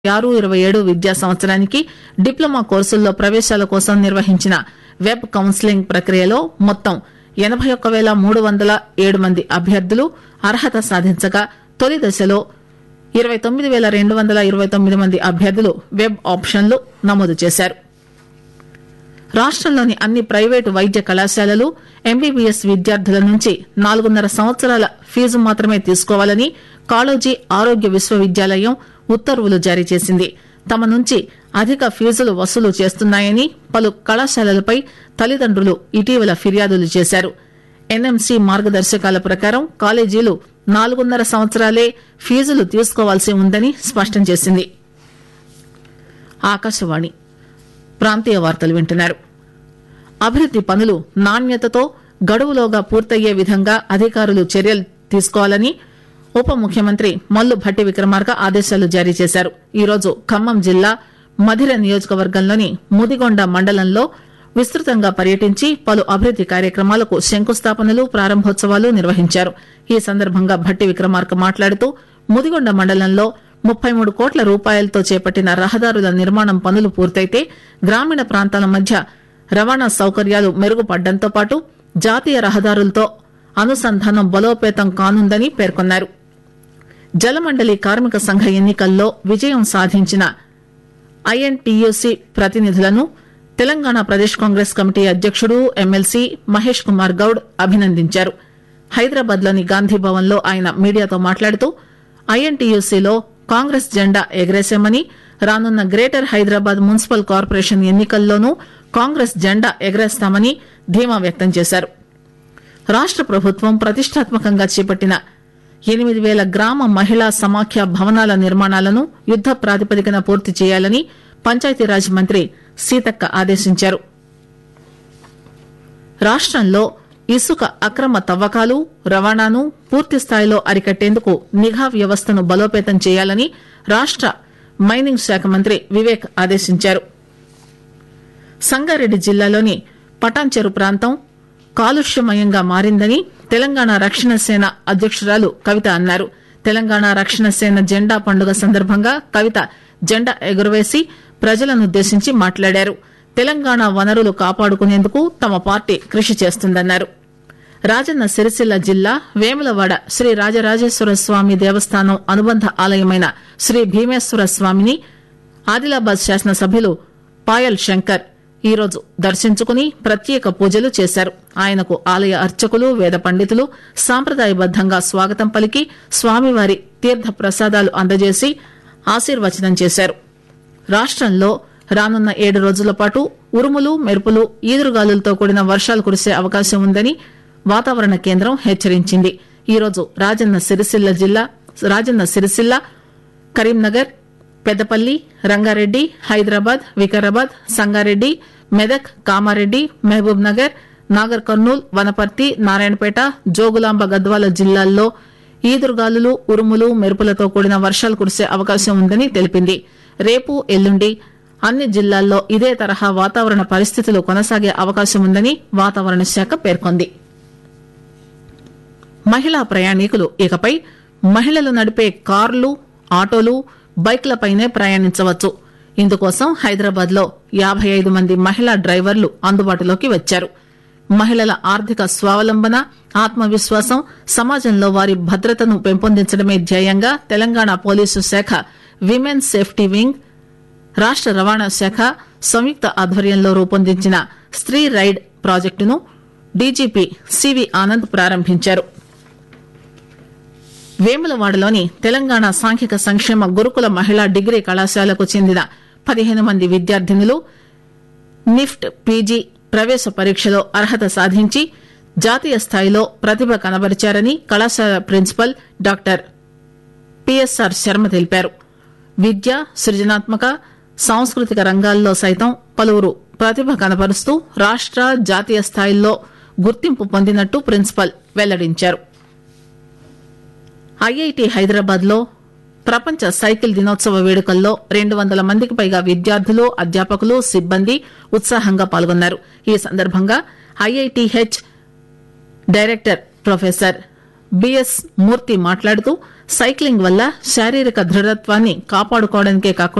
ఆరు ఇరవై ఏడు విద్యా సంవత్సరానికి డిప్లొమా కోర్సుల్లో ప్రవేశాల కోసం నిర్వహించిన వెబ్ కౌన్సిలింగ్ ప్రక్రియలో మొత్తం ఎనబై ఒక్క పేల మూడు వందల ఏడు మంది అభ్యర్థులు అర్హత సాధించగా తొలి దశలో ఇరవై తొమ్మిది పేల రెండు వందల ఇరవై తొమ్మిది మంది అభ్యర్థులు వెబ్ ఆప్షన్లు నమోదు చేశారు రాష్టంలోని అన్ని ప్రైవేటు వైద్య కళాశాలలు ఎంబీబీఎస్ విద్యార్థుల నుంచి నాలుగున్నర సంవత్సరాల ఫీజు మాత్రమే తీసుకోవాలని కాళోజీ ఆరోగ్య విశ్వవిద్యాలయం ఉత్తర్వులు జారీ చేసింది తమ నుంచి అధిక ఫీజులు వసూలు చేస్తున్నాయని పలు కళాశాలలపై తల్లిదండ్రులు ఇటీవల ఫిర్యాదులు చేశారు ఎన్ఎంసీ మార్గదర్శకాల ప్రకారం కాలేజీలు నాలుగున్నర సంవత్సరాలే ఫీజులు తీసుకోవాల్సి ఉందని స్పష్టం చేసింది ఆకాశవాణి ప్రాంతీయ వార్తలు వింటున్నారు అభివృద్ది పనులు నాణ్యతతో గడువులోగా పూర్తయ్యే విధంగా అధికారులు చర్యలు తీసుకోవాలని ఉప ముఖ్యమంత్రి మల్లు భట్టి విక్రమార్క ఆదేశాలు జారీ చేశారు ఈరోజు ఖమ్మం జిల్లా మధిర నియోజకవర్గంలోని ముదిగొండ మండలంలో విస్తృతంగా పర్యటించి పలు అభివృద్ది కార్యక్రమాలకు శంకుస్థాపనలు ప్రారంభోత్సవాలు నిర్వహించారు ఈ సందర్భంగా భట్టి విక్రమార్క మాట్లాడుతూ ముదిగొండ మండలంలో ముప్పై మూడు కోట్ల రూపాయలతో చేపట్టిన రహదారుల నిర్మాణం పనులు పూర్తయితే గ్రామీణ ప్రాంతాల మధ్య రవాణా సౌకర్యాలు మెరుగుపడడంతో పాటు జాతీయ రహదారులతో అనుసంధానం బలోపేతం కానుందని పేర్కొన్నారు జలమండలి కార్మిక సంఘ ఎన్నికల్లో విజయం సాధించిన ఐఎన్టీయూసీ ప్రతినిధులను తెలంగాణ ప్రదేశ్ కాంగ్రెస్ కమిటీ అధ్యకుడు ఎమ్మెల్సీ మహేష్ కుమార్ గౌడ్ అభినందించారు హైదరాబాద్ లోని గాంధీభవన్ లో ఆయన మీడియాతో మాట్లాడుతూ ఐఎన్టీయూసీలో కాంగ్రెస్ జెండా ఎగరేశామని రానున్న గ్రేటర్ హైదరాబాద్ మున్సిపల్ కార్పొరేషన్ ఎన్నికల్లోనూ కాంగ్రెస్ జెండా ఎగరేస్తామని ధీమా వ్యక్తం చేశారు రాష్ట ప్రభుత్వం ప్రతిష్టాత్మకంగా చేపట్టిన ఎనిమిది పేల గ్రామ మహిళా సమాఖ్య భవనాల నిర్మాణాలను యుద్ద ప్రాతిపదికన పూర్తి చేయాలని పంచాయతీరాజ్ మంత్రి సీతక్క ఆదేశించారు రాష్టంలో ఇసుక అక్రమ తవ్వకాలు రవాణాను పూర్తి స్థాయిలో అరికట్టేందుకు నిఘా వ్యవస్థను బలోపేతం చేయాలని రాష్ట మైనింగ్ శాఖ మంత్రి వివేక్ ఆదేశించారు సంగారెడ్డి జిల్లాలోని పటాన్చెరు ప్రాంతం కాలుష్యమయంగా మారిందని తెలంగాణ రక్షణ సేన అధ్యకురాలు కవిత అన్నారు తెలంగాణ రక్షణ సేన జెండా పండుగ సందర్భంగా కవిత జెండా ఎగురవేసి ప్రజలనుద్దేశించి మాట్లాడారు తెలంగాణ వనరులు కాపాడుకునేందుకు తమ పార్టీ కృషి చేస్తుందన్నారు రాజన్న సిరిసిల్ల జిల్లా వేములవాడ శ్రీ రాజరాజేశ్వర స్వామి దేవస్థానం అనుబంధ ఆలయమైన శ్రీ భీమేశ్వర స్వామిని ఆదిలాబాద్ శాసనసభ్యులు పాయల్ శంకర్ ఈరోజు దర్శించుకుని ప్రత్యేక పూజలు చేశారు ఆయనకు ఆలయ అర్చకులు వేద పండితులు సాంప్రదాయబద్దంగా స్వాగతం పలికి స్వామివారి తీర్థ ప్రసాదాలు అందజేసి ఆశీర్వచనం చేశారు రాష్టంలో రానున్న ఏడు రోజుల పాటు ఉరుములు మెరుపులు ఈదురుగాలులతో కూడిన వర్షాలు కురిసే అవకాశం ఉందని వాతావరణ కేంద్రం హెచ్చరించింది ఈరోజు రాజన్న సిరిసిల్ల జిల్లా రాజన్న సిరిసిల్ల కరీంనగర్ పెద్దపల్లి రంగారెడ్డి హైదరాబాద్ వికారాబాద్ సంగారెడ్డి మెదక్ కామారెడ్డి మహబూబ్ నగర్ నాగర్ కర్నూల్ వనపర్తి నారాయణపేట జోగులాంబ గద్వాల జిల్లాల్లో ఈదురుగాలులు ఉరుములు మెరుపులతో కూడిన వర్షాలు కురిసే అవకాశం ఉందని తెలిపింది రేపు ఎల్లుండి అన్ని జిల్లాల్లో ఇదే తరహా వాతావరణ పరిస్థితులు కొనసాగే అవకాశం ఉందని వాతావరణ శాఖ పేర్కొంది మహిళా ప్రయాణికులు ఇకపై మహిళలు నడిపే కార్లు ఆటోలు బైక్లపైనే ప్రయాణించవచ్చు ఇందుకోసం హైదరాబాద్ లో యాబై ఐదు మంది మహిళా డ్రైవర్లు అందుబాటులోకి వచ్చారు మహిళల ఆర్థిక స్వావలంబన ఆత్మవిశ్వాసం సమాజంలో వారి భద్రతను పెంపొందించడమే ధ్యేయంగా తెలంగాణ పోలీసు శాఖ విమెన్ సేఫ్టీ వింగ్ రాష్ట రవాణా శాఖ సంయుక్త ఆధ్వర్యంలో రూపొందించిన స్త్రీ రైడ్ ప్రాజెక్టును డీజీపీ సివి ఆనంద్ ప్రారంభించారు వేములవాడలోని తెలంగాణ సాంఘిక సంక్షేమ గురుకుల మహిళా డిగ్రీ కళాశాలకు చెందిన పదిహేను మంది విద్యార్థినులు నిఫ్ట్ పీజీ ప్రవేశ పరీక్షలో అర్హత సాధించి జాతీయ స్థాయిలో ప్రతిభ కనబరిచారని కళాశాల ప్రిన్సిపల్ డాక్టర్ పిఎస్ఆర్ శర్మ తెలిపారు విద్య సృజనాత్మక సాంస్కృతిక రంగాల్లో సైతం పలువురు ప్రతిభ కనబరుస్తూ రాష్ట జాతీయ స్థాయిల్లో గుర్తింపు పొందినట్టు ప్రిన్సిపల్ వెల్లడించారు ఐఐటి హైదరాబాద్ లో ప్రపంచ సైకిల్ దినోత్సవ వేడుకల్లో రెండు వందల మందికి పైగా విద్యార్థులు అధ్యాపకులు సిబ్బంది ఉత్సాహంగా పాల్గొన్నారు ఈ సందర్భంగా IITH director professor BS Murthy మాట్లాడుతూ సైక్లింగ్ వల్ల శారీరక దృఢత్వాన్ని కాపాడుకోవడానికే కాకుండా